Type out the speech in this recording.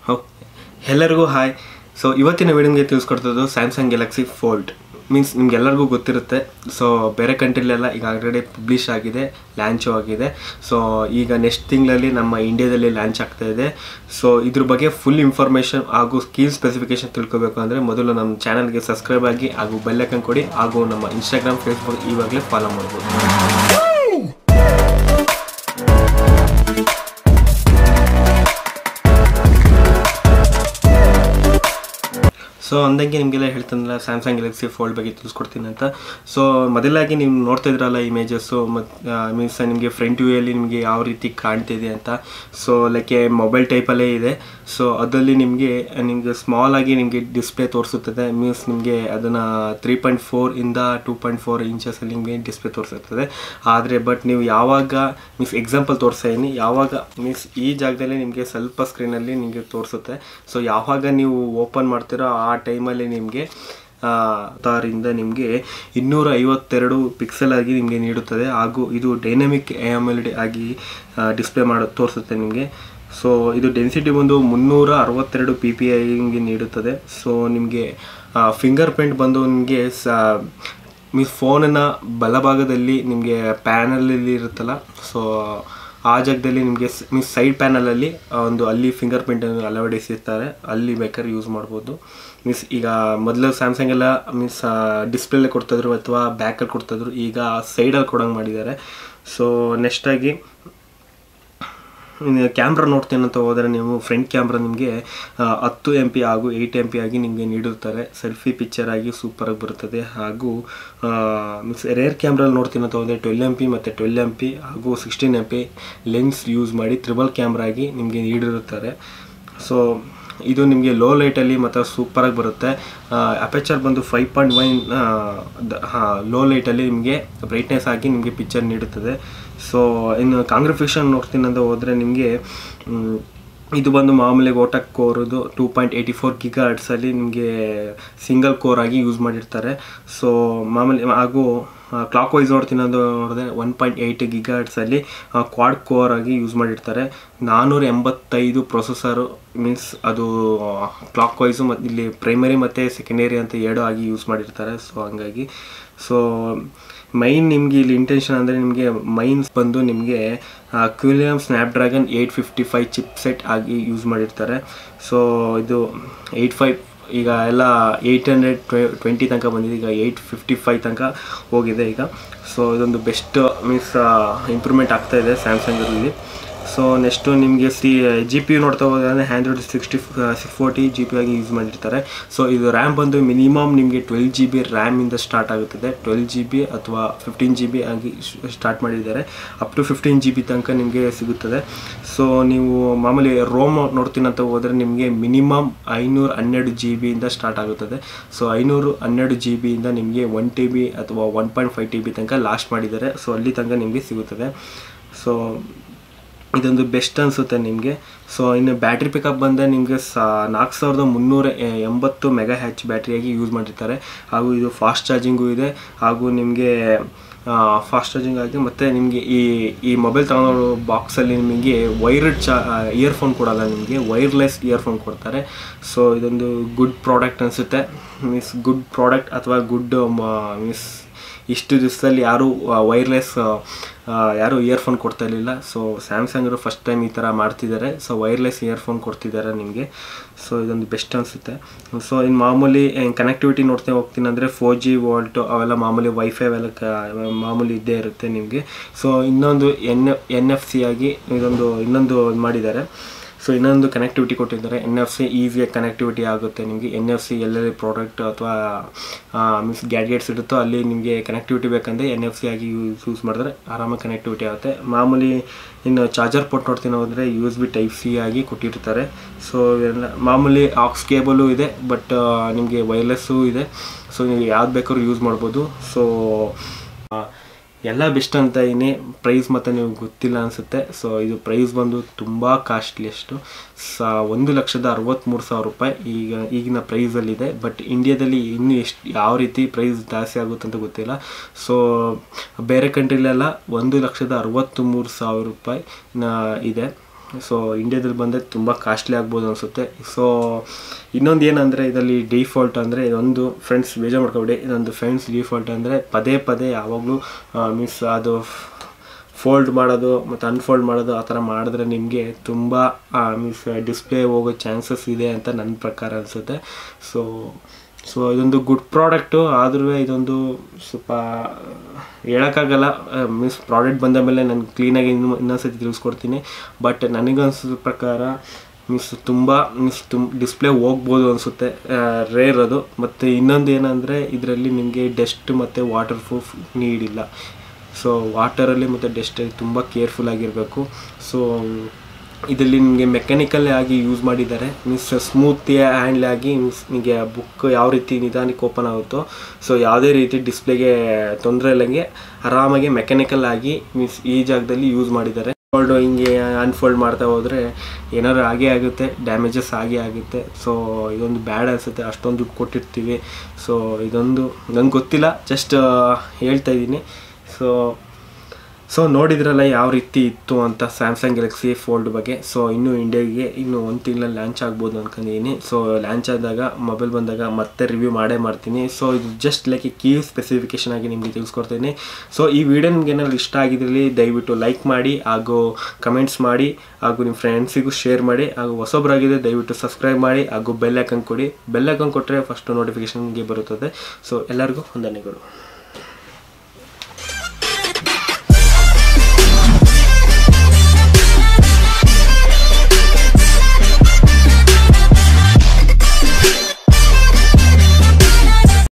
ಹೋ ಎಲ್ಲರಿಗೂ hi so ಇವತ್ತಿನ ವಿಡಿಯೋಗೆ ತಿಳಿಸ್ಕೊಡ್ತದ್ದು ಸ್ಯಾಮ್ಸಂಗ್ ಗ್ಯಾಲಕ್ಸಿ ಫೋಲ್ಡ್ ಮೀನ್ಸ್ ನಿಮ್ಗೆಲ್ಲರಿಗೂ ಗೊತ್ತಿರುತ್ತೆ ಸೊ ಬೇರೆ ಕಂಟ್ರಿಲೆಲ್ಲ ಈಗ ಆಲ್ರೆಡಿ ಪಬ್ಲಿಷ್ ಆಗಿದೆ ಲ್ಯಾಂಚು ಆಗಿದೆ ಸೊ ಈಗ ನೆಕ್ಸ್ಟ್ ತಿಂಗಳಲ್ಲಿ ನಮ್ಮ ಇಂಡಿಯಾದಲ್ಲಿ ಲ್ಯಾಂಚ್ ಆಗ್ತಾ ಇದೆ ಸೊ ಇದ್ರ ಬಗ್ಗೆ ಫುಲ್ ಇನ್ಫಾರ್ಮೇಷನ್ ಹಾಗೂ ಸ್ಕೀಲ್ ಸ್ಪೆಸಿಫಿಕೇಶನ್ ತಿಳ್ಕೊಬೇಕು ಅಂದರೆ ಮೊದಲು ನಮ್ಮ ಚಾನಲ್ಗೆ ಸಬ್ಸ್ಕ್ರೈಬ್ ಆಗಿ ಹಾಗೂ ಬೆಲ್ಲೈಕನ್ ಕೊಡಿ ಹಾಗೂ ನಮ್ಮ ಇನ್ಸ್ಟಾಗ್ರಾಮ್ ಫೇಸ್ಬುಕ್ ಇವಾಗಲೇ ಫಾಲೋ ಮಾಡ್ಬೋದು ಸೊ ಅಂದಂಗೆ ನಿಮಗೆಲ್ಲ ಹೇಳ್ತಾನಲ್ಲ ಸ್ಯಾಮ್ಸಂಗ್ ಗ್ಯಾಲಕ್ಸಿ ಫೋಲ್ಡ್ ಬಗ್ಗೆ ತಿಳಿಸ್ಕೊಡ್ತೀನಿ ಅಂತ ಸೊ ಮೊದಲಾಗಿ ನೀವು ನೋಡ್ತಾ ಇದ್ರಲ್ಲ ಇಮೇಜಸ್ಸು ಮತ್ತು ಮೀನ್ಸ್ ನಿಮಗೆ ಫ್ರಂಟ್ ವ್ಯೂಯಲ್ಲಿ ನಿಮಗೆ ಯಾವ ರೀತಿ ಕಾಣ್ತಿದೆ ಅಂತ ಸೊ ಲೈಕ್ ಮೊಬೈಲ್ ಟೈಪಲ್ಲೇ ಇದೆ ಸೊ ಅದರಲ್ಲಿ ನಿಮಗೆ ನಿಮಗೆ ಸ್ಮಾಲ್ ಆಗಿ ನಿಮಗೆ ಡಿಸ್ಪ್ಲೇ ತೋರಿಸುತ್ತದೆ ಮೀನ್ಸ್ ನಿಮಗೆ ಅದನ್ನು ತ್ರೀ ಪಾಯಿಂಟ್ ಫೋರ್ ಇಂದ ಟೂ ಪಾಯಿಂಟ್ ಫೋರ್ ಇಂಚಸಲ್ಲಿ ನಿಮಗೆ ಡಿಸ್ಪ್ಲೇ ತೋರಿಸುತ್ತದೆ ಆದರೆ ಬಟ್ ನೀವು ಯಾವಾಗ ಮೀನ್ಸ್ ಎಕ್ಸಾಂಪಲ್ ತೋರಿಸ್ತಾ ಇದೀನಿ ಯಾವಾಗ ಮೀನ್ಸ್ ಈ ಜಾಗದಲ್ಲಿ ನಿಮಗೆ ಸ್ವಲ್ಪ ಸ್ಕ್ರೀನಲ್ಲಿ ನಿಮಗೆ ತೋರಿಸುತ್ತೆ ಸೊ ಯಾವಾಗ ನೀವು ಓಪನ್ ಮಾಡ್ತೀರೋ ಆ ಟೈಮಲ್ಲಿ ನಿಮಗೆ ತಾರಿಂದ ನಿಮಗೆ ಇನ್ನೂರ ಐವತ್ತೆರಡು ಪಿಕ್ಸೆಲ್ ಆಗಿ ನಿಮಗೆ ನೀಡುತ್ತದೆ ಹಾಗೂ ಇದು ಡೈನಮಿಕ್ ಎಮ್ ಆಗಿ ಡಿಸ್ಪ್ಲೇ ಮಾಡೋ ತೋರಿಸುತ್ತೆ ನಿಮಗೆ ಸೊ ಇದು ಡೆನ್ಸಿಟಿ ಬಂದು ಮುನ್ನೂರ ಅರವತ್ತೆರಡು ಪಿ ಪಿ ಐ ನಿಮಗೆ ನೀಡುತ್ತದೆ ಸೊ ನಿಮಗೆ ಫಿಂಗರ್ ಪ್ರಿಂಟ್ ಬಂದು ನಿಮಗೆ ಸ ಮೀನ್ಸ್ ಫೋನಿನ ಬಲಭಾಗದಲ್ಲಿ ನಿಮಗೆ ಪ್ಯಾನಲಲ್ಲಿ ಇರುತ್ತಲ್ಲ ಸೊ ಆ ಜಾಗದಲ್ಲಿ ನಿಮಗೆ ಮೀನ್ಸ್ ಸೈಡ್ ಪ್ಯಾನಲಲ್ಲಿ ಒಂದು ಅಲ್ಲಿ ಫಿಂಗರ್ ಪ್ರಿಂಟನ್ನು ಅಳವಡಿಸಿರ್ತಾರೆ ಅಲ್ಲಿ ಬೇಕಾದ್ರೆ ಯೂಸ್ ಮಾಡ್ಬೋದು ಮೀನ್ಸ್ ಈಗ ಮೊದಲು ಸ್ಯಾಮ್ಸಂಗ್ ಎಲ್ಲ ಮೀನ್ಸ್ ಡಿಸ್ಪ್ಲೇಲೆ ಕೊಡ್ತಾಯಿದ್ರು ಅಥವಾ ಬ್ಯಾಕಲ್ಲಿ ಕೊಡ್ತಾಯಿದ್ರು ಈಗ ಸೈಡಲ್ಲಿ ಕೊಡೋಂಗೆ ಮಾಡಿದ್ದಾರೆ ಸೊ ನೆಕ್ಸ್ಟಾಗಿ ಕ್ಯಾಮ್ರಾ ನೋಡ್ತೀನಿ ಅಂತ ಹೋದರೆ ನೀವು ಫ್ರಂಟ್ ಕ್ಯಾಮ್ರಾ ನಿಮಗೆ ಹತ್ತು ಎಮ್ ಪಿ ಹಾಗೂ ಏಯ್ಟ್ ಎಮ್ ಪಿ ಆಗಿ ನಿಮಗೆ ನೀಡಿರ್ತಾರೆ ಸೆಲ್ಫಿ ಪಿಕ್ಚರ್ ಆಗಿ ಸೂಪರಾಗಿ ಬರುತ್ತದೆ ಹಾಗೂ ಮೀನ್ಸ್ ರೇರ್ ಕ್ಯಾಮ್ರಲ್ಲಿ ನೋಡ್ತೀನಿ ಅಂತ ಹೋದರೆ ಟ್ವೆಲ್ ಎಮ್ ಪಿ ಮತ್ತು ಟ್ವೆಲ್ ಎಮ್ ಪಿ ಹಾಗೂ sixteen M P lens use ಮಾಡಿ ತ್ರಿಬಲ್ ಕ್ಯಾಮ್ರಾ ಆಗಿ ನಿಮಗೆ ನೀಡಿರುತ್ತಾರೆ ಸೊ ಇದು ನಿಮಗೆ ಲೋ ಲೈಟಲ್ಲಿ ಮತ್ತು ಸೂಪರಾಗಿ ಬರುತ್ತೆ ಅಪೆಚರ್ ಬಂದು ಫೈವ್ ಪಾಯಿಂಟ್ ಒನ್ ಹಾಂ ಲೋ ಲೈಟಲ್ಲಿ ನಿಮಗೆ ಬ್ರೈಟ್ನೆಸ್ ಆಗಿ ನಿಮಗೆ ಪಿಕ್ಚರ್ ನೀಡುತ್ತದೆ ಸೊ ಇನ್ನು ಕಾಂಗ್ರಿಫಿಷನ್ ನೋಡ್ತೀನಿ ಅಂತ ಹೋದರೆ ನಿಮಗೆ ಇದು ಬಂದು ಮಾಮೂಲಿ ಓಟಕ್ ಕೋರದು two point eighty four giga ಹರ್ಟ್ಸಲ್ಲಿ ನಿಮಗೆ ಸಿಂಗಲ್ ಕೋರ್ ಆಗಿ ಯೂಸ್ ಮಾಡಿರ್ತಾರೆ ಸೊ ಮಾಮೂಲಿ ಹಾಗೂ ಕ್ಲಾಕ್ ವೈಸ್ ನೋಡ್ತೀನಿ ಅಂತ ನೋಡಿದ್ರೆ ಒನ್ ಪಾಯಿಂಟ್ ಏಯ್ಟ್ ಗಿಗಾ ಹರ್ಟ್ಸಲ್ಲಿ ಕ್ವಾಡ್ ಕೋರ್ ಆಗಿ ಯೂಸ್ ಮಾಡಿರ್ತಾರೆ ನಾನ್ನೂರ ಎಂಬತ್ತೈದು ಪ್ರೊಸೆಸರು ಮೀನ್ಸ್ ಅದು ಕ್ಲಾಕ್ ವೈಸು ಮತ್ತು ಇಲ್ಲಿ ಪ್ರೈಮರಿ ಮತ್ತು ಸೆಕೆಂಡರಿ ಅಂತ ಎರಡು ಆಗಿ ಯೂಸ್ ಮಾಡಿರ್ತಾರೆ ಸೊ ಹಂಗಾಗಿ ಸೊ ಮೈನ್ ನಿಮಗೆ ಇಲ್ಲಿ ಇಂಟೆನ್ಷನ್ ಅಂದರೆ ನಿಮಗೆ ಮೈನ್ಸ್ ಬಂದು ನಿಮಗೆ Qualcomm Snapdragon eight fifty five chip set ಆಗಿ ಯೂಸ್ ಮಾಡಿರ್ತಾರೆ ಸೊ ಇದು ಏಯ್ಟ್ ಫೈವ್ ಈಗ ಎಲ್ಲ ಏಯ್ಟ್ ಹಂಡ್ರೆಡ್ ಟ್ವೆಂಟಿ ತನಕ ಬಂದಿದೆ ಈಗ ಏಯ್ಟ್ ಫಿಫ್ಟಿ ಫೈವ್ ತನಕ ಹೋಗಿದೆ ಈಗ ಸೊ ಇದೊಂದು ಬೆಸ್ಟ್ ಮೀನ್ಸ್ ಇಂಪ್ರೂವ್ಮೆಂಟ್ ಆಗ್ತಾ ಇದೆ ಸ್ಯಾಮ್ಸಂಗಲ್ಲಿ ಸೊ ನೆಕ್ಸ್ಟು ನಿಮಗೆ ಸಿ ಜಿ ಪಿ ಯು ನೋಡ್ತಾ ಹೋದರೆ hundred sixty six forty G P ಆಗಿ ಯೂಸ್ ಮಾಡಿರ್ತಾರೆ ಸೊ ಇದು ರ್ಯಾಮ್ ಬಂದು ಮಿನಿಮಮ್ ನಿಮಗೆ ಟ್ವೆಲ್ ಜಿ ಬಿ ರ್ಯಾಮಿಂದ ಸ್ಟಾರ್ಟ್ ಆಗುತ್ತದೆ ಟ್ವೆಲ್ ಜಿ ಬಿ ಅಥವಾ ಫಿಫ್ಟೀನ್ ಜಿ ಬಿ ಆಗಿ ಸ್ಟಾರ್ಟ್ ಮಾಡಿದ್ದಾರೆ up to fifteen G B ತನಕ ನಿಮಗೆ ಸಿಗುತ್ತದೆ ಸೊ ನೀವು ಮಾಮೂಲಿ ರೋಮ್ ನೋಡ್ತೀನಿ ಅಂತ ಹೋದರೆ ನಿಮಗೆ ಮಿನಿಮಮ್ ಐನೂರು ಹನ್ನೆರಡು ಜಿ ಬಿಯಿಂದ ಸ್ಟಾರ್ಟ್ ಆಗುತ್ತದೆ ಸೊ ಐನೂರು ಹನ್ನೆರಡು ಜಿ ಬಿಯಿಂದ ನಿಮಗೆ ಒನ್ ಟಿ ಬಿ ಅಥವಾ one point five T B ತನಕ ಲಾಸ್ಟ್ ಮಾಡಿದ್ದಾರೆ ಸೊ ಅಲ್ಲಿ ತನಕ ನಿಮಗೆ ಸಿಗುತ್ತದೆ ಸೊ ಇದೊಂದು ಬೆಸ್ಟ್ ಅನಿಸುತ್ತೆ ನಿಮಗೆ ಸೊ ಇನ್ನು ಬ್ಯಾಟ್ರಿ ಪಿಕಪ್ ಬಂದರೆ ನಿಮಗೆ ಸಾ ನಾಲ್ಕು ಸಾವಿರದ ಮುನ್ನೂರ ಎಂಬತ್ತು ಮೆಗಾ ಹ್ಯಾಚ್ ಬ್ಯಾಟ್ರಿಯಾಗಿ ಯೂಸ್ ಮಾಡಿರ್ತಾರೆ ಹಾಗೂ ಇದು ಫಾಸ್ಟ್ ಚಾರ್ಜಿಂಗು ಇದೆ ಹಾಗೂ ನಿಮಗೆ ಫಾಸ್ಟ್ ಚಾರ್ಜಿಂಗ್ ಆಗಿ ಮತ್ತು ನಿಮಗೆ ಈ ಈ ಮೊಬೈಲ್ ತಗೊಳ್ಳೋ ಬಾಕ್ಸಲ್ಲಿ ನಿಮಗೆ ವೈರ್ಡ್ ಚಾ ಇಯರ್ಫೋನ್ ಕೊಡಲ್ಲ ನಿಮಗೆ ವೈರ್ಲೆಸ್ ಇಯರ್ಫೋನ್ ಕೊಡ್ತಾರೆ ಸೊ ಇದೊಂದು ಗುಡ್ ಪ್ರಾಡಕ್ಟ್ ಅನಿಸುತ್ತೆ ಮೀನ್ಸ್ ಗುಡ್ ಪ್ರಾಡಕ್ಟ್ ಅಥವಾ ಗುಡ್ ಮೀನ್ಸ್ ಇಷ್ಟು ದಿವಸದಲ್ಲಿ ಯಾರೂ ವೈರ್ಲೆಸ್ ಯಾರೂ ಇಯರ್ಫೋನ್ ಕೊಡ್ತಾ ಇರಲಿಲ್ಲ ಸೊ ಸ್ಯಾಮ್ಸಂಗರು ಫಸ್ಟ್ ಟೈಮ್ ಈ ಥರ ಮಾಡ್ತಿದ್ದಾರೆ ಸೊ ವೈರ್ಲೆಸ್ ಇಯರ್ಫೋನ್ ಕೊಡ್ತಿದ್ದಾರೆ ನಿಮಗೆ ಸೊ ಇದೊಂದು ಬೆಸ್ಟ್ ಅನಿಸುತ್ತೆ ಸೊ ಇನ್ನು ಮಾಮೂಲಿ ಕನೆಕ್ಟಿವಿಟಿ ನೋಡ್ತಾ ಹೋಗ್ತೀನಿ ಅಂದರೆ ಫೋರ್ ಜಿ ವೋಲ್ಟು ಅವೆಲ್ಲ ಮಾಮೂಲಿ ವೈಫೈ ಅವೆಲ್ಲ ಕ ಮಾಮೂಲಿ ಇದ್ದೇ ಇರುತ್ತೆ ನಿಮಗೆ ಸೊ ಇನ್ನೊಂದು ಎನ್ ಎನ್ ಎಫ್ ಸಿ ಆಗಿ ಇದೊಂದು ಇನ್ನೊಂದು ಮಾಡಿದ್ದಾರೆ ಸೊ ಇನ್ನೊಂದು ಕನೆಕ್ಟಿವಿಟಿ ಕೊಟ್ಟಿದ್ದಾರೆ ಎನ್ ಎಫ್ ಸಿ ಈಸಿಯಾಗಿ ಕನೆಕ್ಟಿವಿಟಿ ಆಗುತ್ತೆ ನಿಮಗೆ ಎನ್ ಎಫ್ ಸಿ ಎಲ್ಲೆಲ್ಲಿ ಪ್ರಾಡಕ್ಟ್ ಅಥವಾ ಮೀನ್ಸ್ ಗ್ಯಾಡ್ಗೆಟ್ಸ್ ಇರುತ್ತೋ ಅಲ್ಲಿ ನಿಮಗೆ ಕನೆಕ್ಟಿವಿಟಿ ಬೇಕಂದರೆ ಎನ್ ಎಫ್ ಸಿ ಆಗಿ ಯೂಸ್ ಯೂಸ್ ಮಾಡಿದ್ರೆ ಆರಾಮಾಗಿ ಕನೆಕ್ಟಿವಿಟಿ ಆಗುತ್ತೆ ಮಾಮೂಲಿ ಇನ್ನು ಚಾರ್ಜರ್ ಪೋರ್ಟ್ ನೋಡ್ತೀನಿ ಹೋದರೆ U S B type C ಆಗಿ ಕೊಟ್ಟಿರ್ತಾರೆ ಸೊ ಎಲ್ಲ ಮಾಮೂಲಿ ಆಕ್ಸ್ ಕೇಬಲು ಇದೆ ಬಟ್ ನಿಮಗೆ ವೈರ್ಲೆಸ್ಸು ಇದೆ ಸೊ ನೀವು ಯಾವ್ದು ಬೇಕಾದ್ರೂ ಯೂಸ್ ಮಾಡ್ಬೋದು ಸೊ ಎಲ್ಲ ಬೆಸ್ಟ್ ಅಂತ ಇದೀನಿ ಪ್ರೈಸ್ ಮತ್ತು ನೀವು ಗೊತ್ತಿಲ್ಲ ಅನಿಸುತ್ತೆ ಸೊ ಇದು ಪ್ರೈಸ್ ಬಂದು ತುಂಬ ಕಾಸ್ಟ್ಲಿಯಷ್ಟು ಸಾ ಒಂದು ಲಕ್ಷದ ಅರವತ್ತ್ಮೂರು ಸಾವಿರ ರೂಪಾಯಿ ಈಗ ಈಗಿನ ಪ್ರೈಸಲ್ಲಿದೆ ಬಟ್ ಇಂಡಿಯಾದಲ್ಲಿ ಇನ್ನೂ ಎಷ್ಟು ಯಾವ ರೀತಿ ಪ್ರೈಸ್ ಜಾಸ್ತಿ ಆಗುತ್ತೆ ಅಂತ ಗೊತ್ತಿಲ್ಲ ಸೊ ಬೇರೆ ಕಂಟ್ರಿಲೆಲ್ಲ ಒಂದು ಲಕ್ಷದ ಅರವತ್ತ್ಮೂರು ಸಾವಿರ ರೂಪಾಯಿ ಇದೆ ಸೊ ಇಂಡಿಯಾದಲ್ಲಿ ಬಂದರೆ ತುಂಬ ಕಾಸ್ಟ್ಲಿ ಆಗ್ಬೋದು ಅನಿಸುತ್ತೆ ಸೊ ಇನ್ನೊಂದು ಏನಂದರೆ ಇದರಲ್ಲಿ ಡಿಫಾಲ್ಟ್ ಅಂದರೆ ಇದೊಂದು ಫ್ರೆಂಡ್ಸ್ ಬೇಜಾರು ಮಾಡ್ಕೊಬೇಡಿ ಇದೊಂದು ಫ್ರೆಂಡ್ಸ್ ಡಿಫಾಲ್ಟ್ ಅಂದರೆ ಪದೇ ಪದೇ ಯಾವಾಗಲೂ ಮೀನ್ಸ್ ಅದು ಫೋಲ್ಡ್ ಮಾಡೋದು ಮತ್ತು ಅನ್ಫೋಲ್ಡ್ ಮಾಡೋದು ಆ ಥರ ಮಾಡಿದ್ರೆ ನಿಮಗೆ ತುಂಬ ಮೀನ್ಸ್ ಡಿಸ್ಪ್ಲೇ ಹೋಗೋ ಚಾನ್ಸಸ್ ಇದೆ ಅಂತ ನನ್ನ ಪ್ರಕಾರ ಅನಿಸುತ್ತೆ ಸೊ ಸೊ ಇದೊಂದು ಗುಡ್ ಪ್ರಾಡಕ್ಟು ಆದ್ರೂ ಇದೊಂದು ಸ್ವಲ್ಪ ಹೇಳೋಕ್ಕಾಗಲ್ಲ ಮೀನ್ಸ್ ಪ್ರಾಡಕ್ಟ್ ಬಂದ ಮೇಲೆ ನಾನು ಕ್ಲೀನಾಗಿ ಇನ್ನು ಇನ್ನೊಂದ್ಸತಿ ತಿಳಿಸ್ಕೊಡ್ತೀನಿ ಬಟ್ ನನಗನ್ಸಿದ ಪ್ರಕಾರ ಮೀನ್ಸ್ ತುಂಬ ಮೀನ್ಸ್ ತುಂಬ ಡಿಸ್ಪ್ಲೇ ಹೋಗ್ಬೋದು ಅನಿಸುತ್ತೆ ರೇರ್ ಅದು ಮತ್ತು ಇನ್ನೊಂದು ಏನಂದರೆ ಇದರಲ್ಲಿ ನಿಮಗೆ ಡಸ್ಟ್ ಮತ್ತು ವಾಟರ್ ಪ್ರೂಫ್ ನೀಡಿಲ್ಲ ಸೊ ವಾಟರಲ್ಲಿ ಮತ್ತು ಡಸ್ಟಲ್ಲಿ ತುಂಬ ಕೇರ್ಫುಲ್ ಆಗಿರಬೇಕು ಸೊ ಇದರಲ್ಲಿ ನಿಮಗೆ ಮೆಕ್ಯಾನಿಕಲ್ ಆಗಿ ಯೂಸ್ ಮಾಡಿದ್ದಾರೆ ಮೀನ್ಸ್ ಸ್ಮೂತ್ ಹ್ಯಾಂಡ್ಲ್ ಆಗಿ ಮೀನ್ಸ್ ನಿಮಗೆ ಬುಕ್ ಯಾವ ರೀತಿ ನಿಧಾನಕ್ಕೆ ಓಪನ್ ಆಗುತ್ತೋ ಸೊ ಯಾವುದೇ ರೀತಿ ಡಿಸ್ಪ್ಲೇಗೆ ತೊಂದರೆ ಇಲ್ಲಂಗೆ ಆರಾಮಾಗಿ ಮೆಕ್ಯಾನಿಕಲ್ ಆಗಿ ಮೀನ್ಸ್ ಈ ಜಾಗದಲ್ಲಿ ಯೂಸ್ ಮಾಡಿದ್ದಾರೆ ಫೋಲ್ಡು ಹಿಂಗೆ ಅನ್ಫೋಲ್ಡ್ ಮಾಡ್ತಾ ಹೋದರೆ ಏನಾದ್ರು ಆಗೇ ಆಗುತ್ತೆ ಡ್ಯಾಮೇಜಸ್ ಆಗೇ ಆಗುತ್ತೆ ಸೊ ಇದೊಂದು ಬ್ಯಾಡ್ ಅನಿಸುತ್ತೆ ಅಷ್ಟೊಂದು ದುಡ್ಡು ಕೊಟ್ಟಿರ್ತೀವಿ ಸೊ ಇದೊಂದು ನಂಗೆ ಗೊತ್ತಿಲ್ಲ ಜಸ್ಟ್ ಹೇಳ್ತಾ ಇದ್ದೀನಿ ಸೊ ಸೊ ನೋಡಿದ್ರಲ್ಲ ಯಾವ ರೀತಿ ಇತ್ತು ಅಂತ ಸ್ಯಾಮ್ಸಂಗ್ ಗ್ಯಾಲಕ್ಸಿ ಫೋಲ್ಡ್ ಬಗ್ಗೆ ಸೊ ಇನ್ನು ಇಂಡಿಯಾಗೆ ಇನ್ನು ಒಂದು ತಿಂಗಳಲ್ಲಿ ಲಾಂಚ್ ಆಗ್ಬೋದು ಅನ್ಕೊಂಡಿದ್ದೀನಿ ಸೊ ಲಾಂಚ್ ಆದಾಗ ಮೊಬೈಲ್ ಬಂದಾಗ ಮತ್ತೆ ರಿವ್ಯೂ ಮಾಡೇ ಮಾಡ್ತೀನಿ ಸೊ ಇದು just like a key specification ಆಗಿ ನಿಮಗೆ ತಿಳಿಸ್ಕೊಡ್ತೀನಿ ಸೊ ಈ ವಿಡಿಯೋ ನಿಮ್ಗೆ ಏನಾದ್ರು ಇಷ್ಟ ಆಗಿದ್ರಲ್ಲಿ ದಯವಿಟ್ಟು ಲೈಕ್ ಮಾಡಿ ಹಾಗೂ ಕಮೆಂಟ್ಸ್ ಮಾಡಿ ಹಾಗೂ ನಿಮ್ಮ ಫ್ರೆಂಡ್ಸಿಗೂ ಶೇರ್ ಮಾಡಿ ಹಾಗೂ ಹೊಸೊಬ್ಬರಾಗಿದೆ ದಯವಿಟ್ಟು ಸಬ್ಸ್ಕ್ರೈಬ್ ಮಾಡಿ ಹಾಗೂ ಬೆಲ್ ಐಕನ್ ಕೊಡಿ ಬೆಲ್ ಐಕನ್ ಕೊಟ್ಟರೆ ಫಸ್ಟ್ ನೋಟಿಫಿಕೇಶನ್ಗೆ ಬರುತ್ತದೆ ಸೊ ಎಲ್ಲರಿಗೂ ವಂದನೆಗಳು